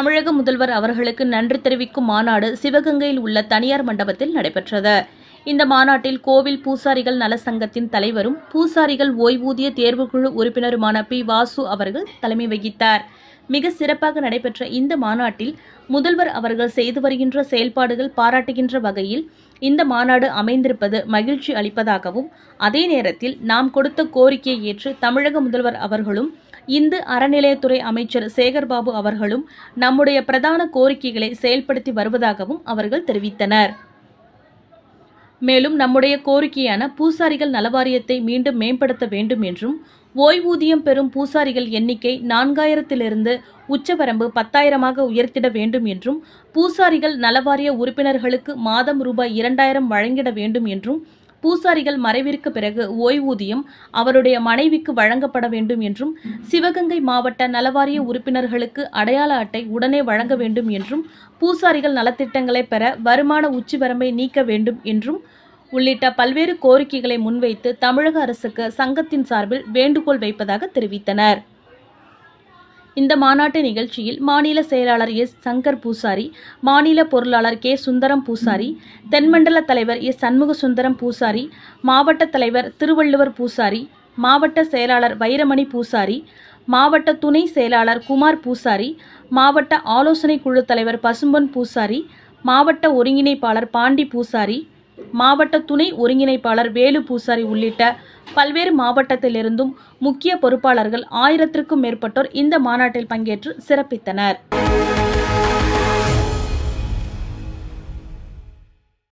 தமிழக முதல்வர் அவர்களுக்கு நன்றி தெரிவிக்கும் மாநாடு சிவகங்கையில் உள்ள தனியார் மண்டபத்தில் நடைபெற்றது இந்த மாநாட்டில் கோவில் பூசாரிகள் நல சங்கத்தின் தலைவரும் பூசாரிகள் ஓய்வூதிய தேர்வுக்குழு உறுப்பினருமான பி வாசு அவர்கள் தலைமை வகித்தார் மிக சிறப்பாக நடைபெற்ற இந்த மாநாட்டில் முதல்வர் அவர்கள் செய்து வருகின்ற செயல்பாடுகள் பாராட்டுகின்ற வகையில் இந்த மாநாடு அமைந்திருப்பது மகிழ்ச்சி அளிப்பதாகவும் அதே நேரத்தில் நாம் கொடுத்த கோரிக்கையை ஏற்று தமிழக முதல்வர் அவர்களும் இந்து அறநிலையத்துறை அமைச்சர் சேகர்பாபு அவர்களும் நம்முடைய பிரதான கோரிக்கைகளை செயல்படுத்தி வருவதாகவும் அவர்கள் தெரிவித்தனர் மேலும் நம்முடைய கோரிக்கையான பூசாரிகள் நலவாரியத்தை மீண்டும் மேம்படுத்த வேண்டும் என்றும் ஓய்வூதியம் பெறும் பூசாரிகள் எண்ணிக்கை நான்காயிரத்திலிருந்து உச்சவரம்பு பத்தாயிரமாக உயர்த்திட வேண்டும் என்றும் பூசாரிகள் நலவாரிய உறுப்பினர்களுக்கு மாதம் ரூபாய் இரண்டாயிரம் வழங்கிட வேண்டும் என்றும் பூசாரிகள் மறைவிற்கு பிறகு ஓய்வூதியம் அவருடைய மனைவிக்கு வழங்கப்பட வேண்டும் என்றும் சிவகங்கை மாவட்ட நலவாரிய உறுப்பினர்களுக்கு அடையாள அட்டை உடனே வழங்க வேண்டும் என்றும் பூசாரிகள் நலத்திட்டங்களை பெற வருமான உச்சிவரம்பை நீக்க வேண்டும் என்றும் உள்ளிட்ட பல்வேறு கோரிக்கைகளை முன்வைத்து தமிழக அரசுக்கு சங்கத்தின் சார்பில் வேண்டுகோள் வைப்பதாக தெரிவித்தனர் இந்த மாநாட்டு நிகழ்ச்சியில் மாநில செயலாளர் எஸ் சங்கர் பூசாரி மாநில பொருளாளர் கே சுந்தரம் பூசாரி தென்மண்டல தலைவர் எஸ் சண்முக சுந்தரம் பூசாரி மாவட்ட தலைவர் திருவள்ளுவர் பூசாரி மாவட்ட செயலாளர் வைரமணி பூசாரி மாவட்ட துணை செயலாளர் குமார் பூசாரி மாவட்ட ஆலோசனை குழு தலைவர் பசும்பொன் பூசாரி மாவட்ட ஒருங்கிணைப்பாளர் பாண்டி பூசாரி மாவட்ட துணை ஒருங்கிணைப்பாளர் வேலு பூசாரி உள்ளிட்ட பல்வேறு மாவட்டத்திலிருந்தும் முக்கிய பொறுப்பாளர்கள் ஆயிரத்திற்கும் மேற்பட்டோர் இந்த மாநாட்டில் பங்கேற்று சிறப்பித்தனர்